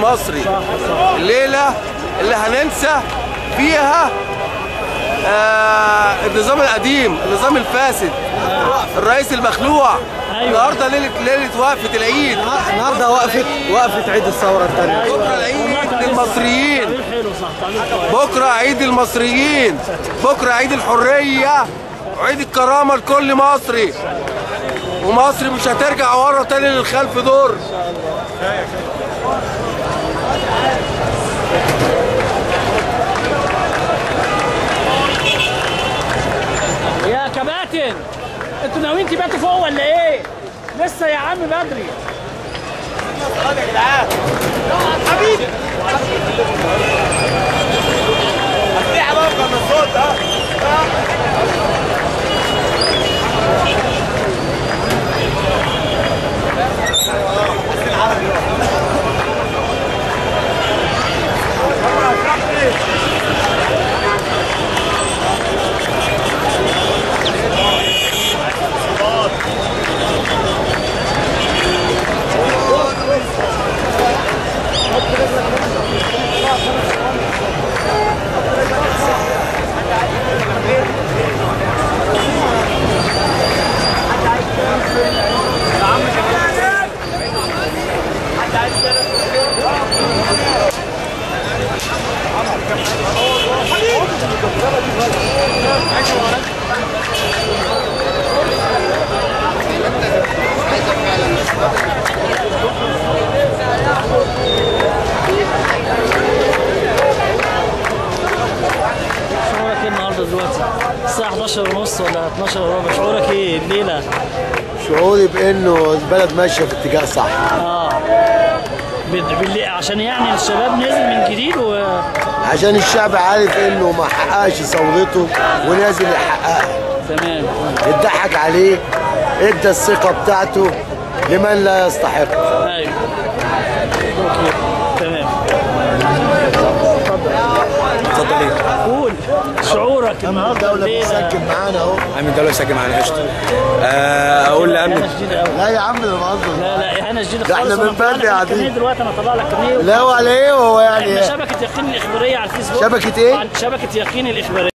المصري الليله اللي هننسى فيها آه النظام القديم النظام الفاسد الرئيس المخلوع أيوة. النهارده ليله ليله وقفه العيد النهارده وقفه وقفه عيد الثوره الثانيه بكره العيد للمصريين تعبير حلو صح تعبير كويس بكره عيد المصريين بكره عيد الحريه وعيد الكرامه لكل مصري ومصر مش هترجع ورا تاني للخلف دور يا كباتن انتوا ناويين تباتوا فوق ولا ايه؟ لسه يا عم بدري شعورك ايه النهارده دلوقتي؟ الساعة 11 ونص ولا 12 وربع شعورك ايه الليلة؟ شعوري بانه البلد ماشيه في اتجاه صح اه بال- باللي عشان يعني الشباب نزل من جديد و عشان الشعب عارف انه ما حققش ثورته ونازل يحققها تمام اتضحك عليه ادى الثقه بتاعته لمن لا يستحق ايوه اوكي تمام اتفضل ايه؟ قول شعورك النهارده الدوله الليلة بتسجل معانا اهو امن الدوله يسجل معانا قشطه آه، اقول اهانة لامن شديدة قوي لا يا عم ده بهزر لا لا اهانة شديدة ده خالص احنا من أنا طلع لك بدري قاعدين. الكارنيه دلوقتي انا طلع لك كارنيه لا وعلى ايه هو يعني احنا شبكة يقين الإخبارية على الفيسبوك شبكة إيه؟ عن شبكة يقين الإخبارية